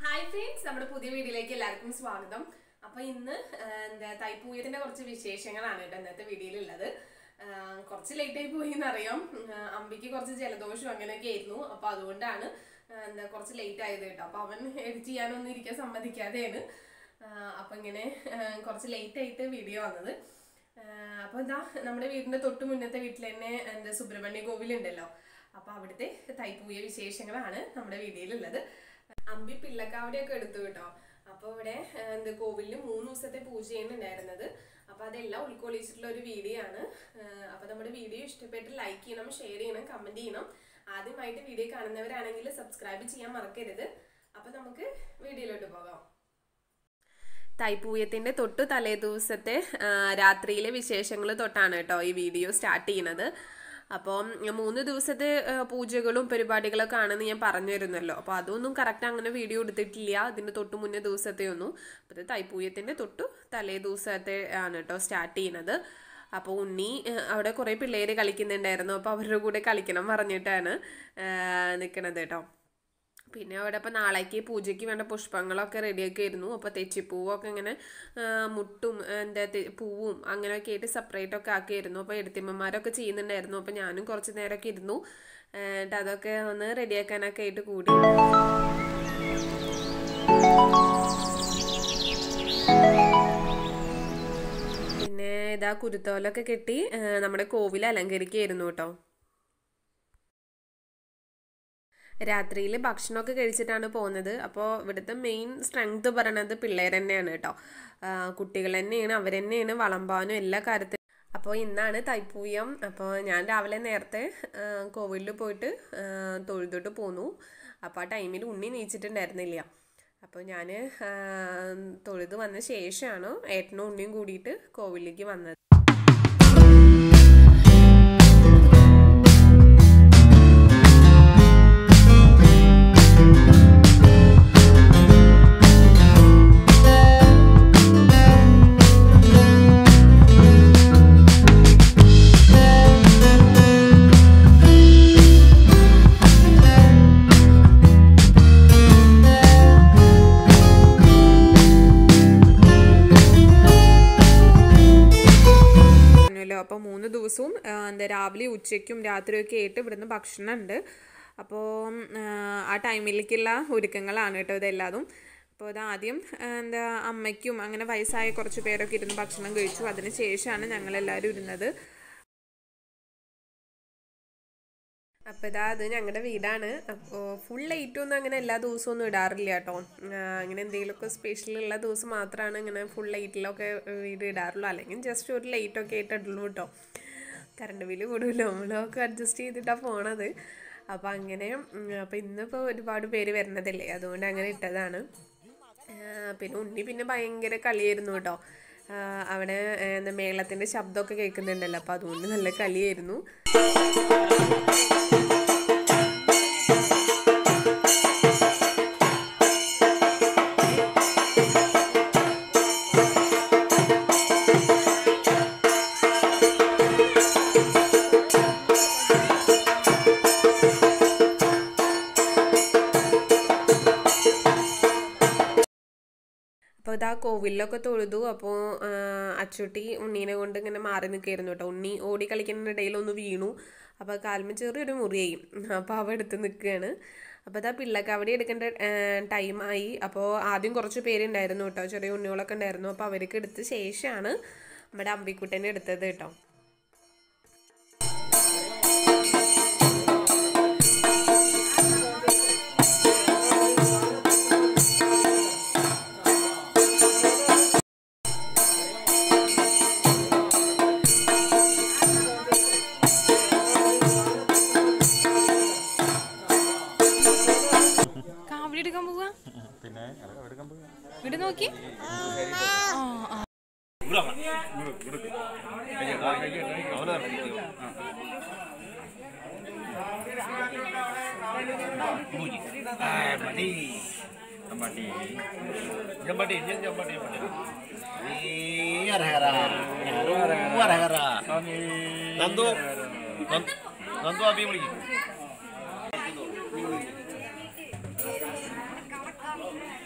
Hi friends നമ്മുടെ പുതിയ വീഡിയോയിലേക്ക് എല്ലാവർക്കും സ്വാഗതം അപ്പൊ ഇന്ന് ആ, എന്താ തൈപ്പൂയത്തിന്റെ കുറച്ച് വിശേഷങ്ങളാണ് കേട്ടോ ഇന്നത്തെ വീഡിയോയിലുള്ളത് ആ, കുറച്ച് ലേറ്റ് ആയി പോയി എന്നറിയാം ആ, അമ്പിക്ക് കുറച്ച് ജലദോഷം അങ്ങനെയൊക്കെ ആയിരുന്നു അപ്പൊ അതുകൊണ്ടാണ് ആ, എന്താ കുറച്ച് ലേറ്റ് ആയത് കേട്ടോ അപ്പൊ അവൻ എഡിറ്റ് ചെയ്യാനൊന്നും ഇരിക്കാൻ സമ്മതിക്കാതെയാണ് ആ, അപ്പൊ ഇങ്ങനെ ആ, കുറച്ച് ലേറ്റ് ആയിട്ട് വീഡിയോ വന്നത് ആഹ് അപ്പൊ എന്താ നമ്മുടെ വീടിന്റെ തൊട്ട് മുന്നത്തെ വീട്ടിൽ തന്നെ എന്താ സുബ്രഹ്മണ്യ കോവിലുണ്ടല്ലോ അപ്പൊ അവിടുത്തെ തൈപ്പൂയ വിശേഷങ്ങളാണ് നമ്മുടെ വീഡിയോയിലുള്ളത് അമ്പി പിള്ളക്കാവടിയൊക്കെ എടുത്തു കേട്ടോ അപ്പൊ ഇവിടെ ആഹ് എന്താ കോവിലിൽ മൂന്ന് ദിവസത്തെ പൂജയാണ് ഉണ്ടായിരുന്നത് അപ്പൊ അതെല്ലാം ഉൾക്കൊള്ളിച്ചിട്ടുള്ള ഒരു വീഡിയോ ആണ് ആഹ് അപ്പൊ നമ്മുടെ വീഡിയോ ഇഷ്ടപ്പെട്ട് ലൈക്ക് ചെയ്യണം ഷെയർ ചെയ്യണം കമന്റ് ചെയ്യണം ആദ്യമായിട്ട് വീഡിയോ കാണുന്നവരാണെങ്കിൽ സബ്സ്ക്രൈബ് ചെയ്യാൻ മറക്കരുത് അപ്പൊ നമുക്ക് വീഡിയോയിലോട്ട് പോകാം തൈപ്പൂയത്തിന്റെ തൊട്ട് തലേ ദിവസത്തെ ആ, രാത്രിയിലെ വിശേഷങ്ങൾ തൊട്ടാണ് കേട്ടോ ഈ വീഡിയോ സ്റ്റാർട്ട് ചെയ്യുന്നത് അപ്പോൾ മൂന്ന് ദിവസത്തെ ആ, പൂജകളും പരിപാടികളൊക്കെ ആണെന്ന് ഞാൻ പറഞ്ഞിരുന്നല്ലോ അപ്പോൾ അതൊന്നും കറക്റ്റ് അങ്ങനെ വീഡിയോ എടുത്തിട്ടില്ല അതിന്റെ തൊട്ട് മുന്നേ ദിവസത്തെ ഒന്നും അപ്പോൾ ഇത് തൈപ്പൂയത്തിന്റെ തൊട്ട് തലേ ദിവസത്തെ ആണ് കേട്ടോ സ്റ്റാർട്ട് ചെയ്യുന്നത് അപ്പോൾ ഉണ്ണി ആ, അവിടെ കുറേ പിള്ളേര് കളിക്കുന്നുണ്ടായിരുന്നു അപ്പോൾ അവരുടെ കൂടെ കളിക്കണം പറഞ്ഞിട്ടാണ് നിൽക്കണത് കേട്ടോ പിന്നെ അവിടെ ഇപ്പോൾ നാളേക്ക് പൂജയ്ക്ക് വേണ്ട പുഷ്പങ്ങളൊക്കെ റെഡിയാക്കി ആയിരുന്നു അപ്പോൾ തെച്ചിപ്പൂവൊക്കെ ഇങ്ങനെ ആ, മുട്ടും ആ, എന്താ തെ- പൂവും അങ്ങനെയൊക്കെ ആയിട്ട് സെപ്പറേറ്റ് ഒക്കെ ആക്കിയിരുന്നു അപ്പോൾ എടുത്തിമ്മമാരൊക്കെ ചെയ്യുന്നുണ്ടായിരുന്നു അപ്പോൾ ഞാനും കുറച്ച് നേരമൊക്കെ ഇരുന്നു ആ, എന്നിട്ട് അതൊക്കെ ഒന്ന് റെഡിയാക്കാനൊക്കെ ആയിട്ട് കൂടി പിന്നെ ഇതാ കുരുത്തോലൊക്കെ കെട്ടി ആ, നമ്മുടെ കോവിൽ അലങ്കരിക്കുകയായിരുന്നു കേട്ടോ രാത്രിയിൽ ഭക്ഷണമൊക്കെ കഴിച്ചിട്ടാണ് പോകുന്നത് അപ്പോൾ ഇവിടുത്തെ മെയിൻ സ്ട്രെങ്ത് പറയണത് പിള്ളേർ തന്നെയാണ് കേട്ടോ ആ, കുട്ടികൾ തന്നെയാണ് അവർ തന്നെയാണ് വളമ്പാനും എല്ലാ കാര്യത്തിലും അപ്പോൾ ഇന്നാണ് തൈപ്പൂയം അപ്പോൾ ഞാൻ രാവിലെ നേരത്തെ ആ, കോവിലിൽ പോയിട്ട് ആ, തൊഴുതിട്ട് പോന്നു അപ്പോൾ ആ ടൈമിൽ ഉണ്ണി നീച്ചിട്ടുണ്ടായിരുന്നില്ല അപ്പോൾ ഞാൻ തൊഴുത് വന്ന ശേഷമാണ് ഏട്ടനും ഉണ്ണിയും കൂടിയിട്ട് കോവിലിലേക്ക് വന്നത് പറഞ്ഞല്ലോ അപ്പോൾ മൂന്ന് ദിവസവും ആ, എന്താ രാവിലെ ഉച്ചയ്ക്കും രാത്രിയൊക്കെ ആയിട്ട് ഇവിടുന്ന് ഭക്ഷണം ഉണ്ട് അപ്പോൾ ആ ടൈമിലേക്കുള്ള ഒരുക്കങ്ങളാണ് കേട്ടോ ഇതെല്ലാതും അപ്പോൾ ഇത് ആദ്യം ആ, എന്താ അമ്മയ്ക്കും അങ്ങനെ വയസ്സായ കുറച്ച് പേരൊക്കെ ഇരുന്ന് ഭക്ഷണം കഴിച്ചു അതിന് ശേഷമാണ് ഞങ്ങളെല്ലാവരും ഇരുന്നത് അപ്പോൾ ഇതാ അത് ഞങ്ങളുടെ വീടാണ് അപ്പോൾ ഫുൾ ലൈറ്റ് ഒന്നും അങ്ങനെ എല്ലാ ദിവസവും ഒന്നും ഇടാറില്ല കേട്ടോ ആ, അങ്ങനെ എന്തെങ്കിലുമൊക്കെ സ്പെഷ്യൽ ഉള്ള ദിവസം മാത്രമാണ് ഇങ്ങനെ ഫുൾ ലൈറ്റിലൊക്കെ വീട് ഇടാറുള്ളൂ അല്ലെങ്കിൽ ജസ്റ്റ് ഒരു ലൈറ്റൊക്കെ ആയിട്ട് ഇടുള്ളൂ കേട്ടോ കറണ്ട് ബില്ല് കൂടുമല്ലോ നമ്മളൊക്കെ അഡ്ജസ്റ്റ് ചെയ്തിട്ടാണ് പോണത് അപ്പോൾ അങ്ങനെ ഉം, അപ്പോൾ ഇന്നിപ്പോൾ ഒരുപാട് പേര് വരുന്നതല്ലേ അതുകൊണ്ട് അങ്ങനെ ഇട്ടതാണ് ആ, പിന്നെ ഉണ്ണി പിന്നെ ഭയങ്കര കളിയായിരുന്നു കേട്ടോ ആ, അവിടെ ആ, എന്താ മേളത്തിൻ്റെ ശബ്ദമൊക്കെ കേൾക്കുന്നുണ്ടല്ലോ അപ്പോൾ അതുകൊണ്ട് നല്ല കളിയായിരുന്നു അപ്പോൾ ഇതാ കോവിലൊക്കെ തൊഴുതു അപ്പോൾ അച്ചുട്ടി ഉണ്ണീനെ കൊണ്ട് ഇങ്ങനെ മാറി നിൽക്കുകയായിരുന്നു കേട്ടോ ഉണ്ണി ഓടി കളിക്കുന്നതിനിടയിൽ ഒന്ന് വീണു അപ്പോൾ കാൽമ ചെറിയൊരു മുറിയായി അപ്പോൾ അവ എടുത്ത് നിൽക്കുകയാണ് അപ്പോൾ ഇതാ പിള്ളക്കവടി എടുക്കേണ്ട ടൈമായി അപ്പോൾ ആദ്യം കുറച്ച് പേരുണ്ടായിരുന്നു കേട്ടോ ചെറിയ ഉണ്ണികളൊക്കെ ഉണ്ടായിരുന്നു അപ്പോൾ അവർക്ക് എടുത്ത ശേഷമാണ് നമ്മുടെ അമ്പിക്കുട്ടനെ എടുത്തത് കേട്ടോ കാവടി എടുക്കാൻ പോവാ പിന്നെ അത് എടുക്കാൻ പോയി ഇവിടെ നോക്കി Jambati. Jambati, jambati, jambati. Hara-hara. Hara-hara. Nandu Nandu- Nandu Abi വിളിക്കും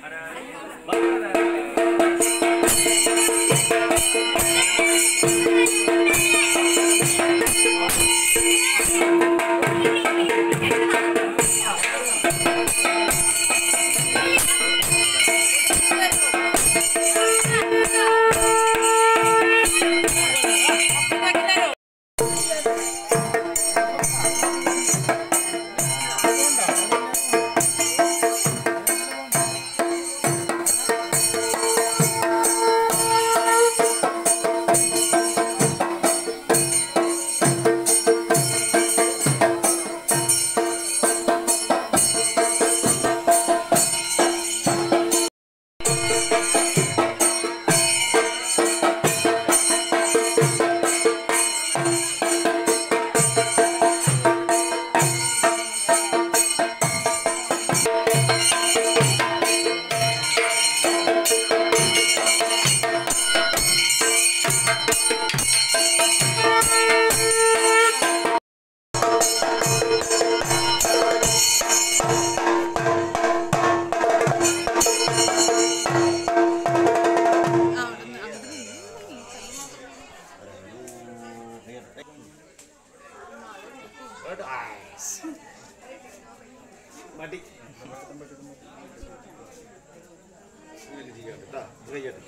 കഴിയട്ടെ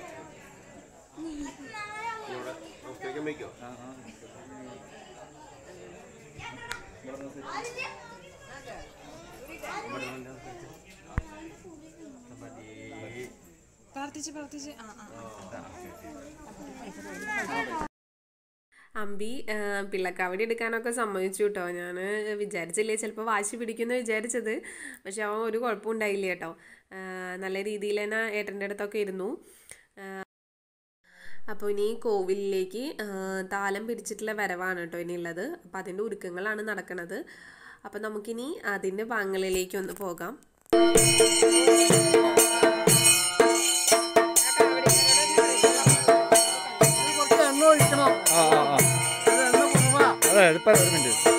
ഇവിടെ കഴിക്കാൻ വയ്ക്കോ പ്രാർത്ഥിച്ച് പ്രാർത്ഥിച്ച് ആ ആ അമ്പി ആ, പിള്ളക്കാവടി എടുക്കാനൊക്കെ സമ്മതിച്ചു കേട്ടോ ഞാൻ വിചാരിച്ചില്ലേ ചിലപ്പോൾ വാശി പിടിക്കുമെന്ന് വിചാരിച്ചത് പക്ഷെ അവൻ ഒരു കുഴപ്പവും ഉണ്ടായില്ല കേട്ടോ ആ, നല്ല രീതിയിൽ തന്നെ ഏട്ടൻ്റെ അടുത്തൊക്കെ ഇരുന്നു അപ്പോൾ ഇനി കോവിലിലേക്ക് ആ, താലം പിടിച്ചിട്ടുള്ള വരവാണ് കേട്ടോ ഇനിയുള്ളത് അപ്പോൾ അതിൻ്റെ ഒരുക്കങ്ങളാണ് നടക്കുന്നത് അപ്പോൾ നമുക്കിനി അതിൻ്റെ ഭാഗങ്ങളിലേക്ക് ഒന്ന് പോകാം അതെ ഇപ്പൊ ഒരു മിനിറ്റ്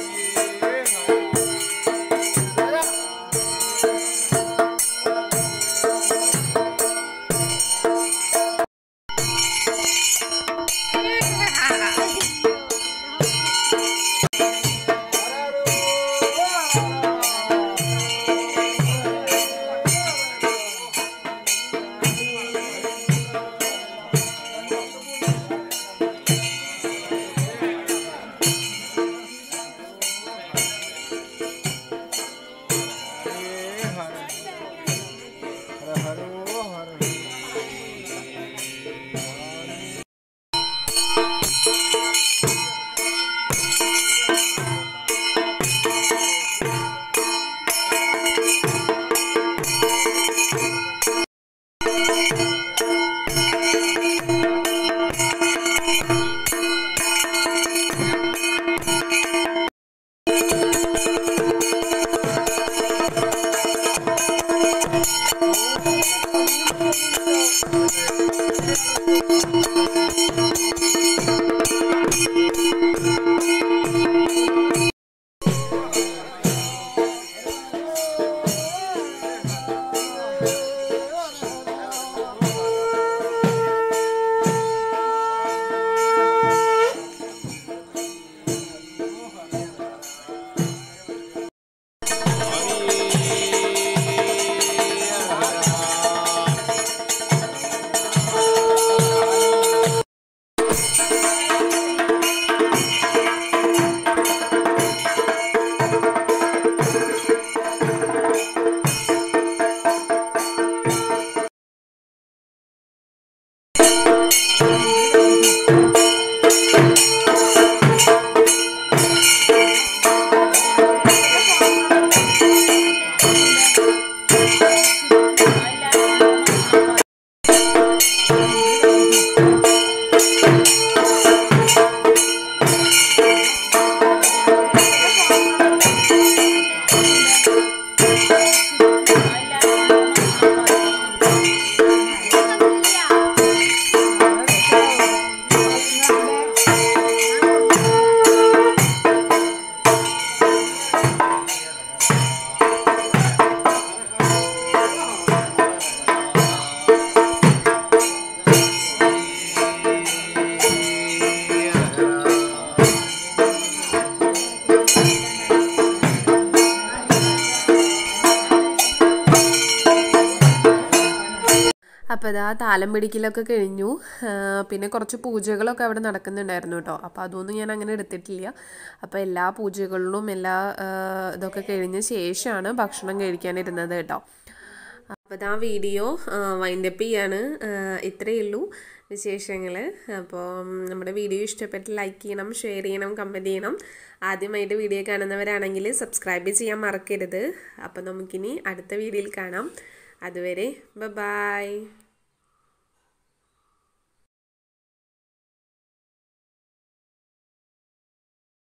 അപ്പോൾ ഇതാ താലം പിടിക്കലൊക്കെ കഴിഞ്ഞു ആ, പിന്നെ കുറച്ച് പൂജകളൊക്കെ അവിടെ നടക്കുന്നുണ്ടായിരുന്നു കേട്ടോ അപ്പോൾ അതൊന്നും ഞാൻ അങ്ങനെ എടുത്തിട്ടില്ല അപ്പോൾ എല്ലാ പൂജകളിലും എല്ലാ ആ, ഇതൊക്കെ കഴിഞ്ഞ ശേഷമാണ് ഭക്ഷണം കഴിക്കാനിരുന്നത് കേട്ടോ അപ്പോൾ ഇതാ വീഡിയോ വൈൻഡപ്പ് ചെയ്യാണ് ആ, ഇത്രയേ ഉള്ളൂ വിശേഷങ്ങൾ അപ്പോൾ നമ്മുടെ വീഡിയോ ഇഷ്ടപ്പെട്ട് ലൈക്ക് ചെയ്യണം ഷെയർ ചെയ്യണം കമൻറ്റ് ചെയ്യണം ആദ്യമായിട്ട് വീഡിയോ കാണുന്നവരാണെങ്കിൽ സബ്സ്ക്രൈബ് ചെയ്യാൻ മറക്കരുത് അപ്പോൾ നമുക്കിനി അടുത്ത വീഡിയോയിൽ കാണാം അതുവരെ ബ ബായ്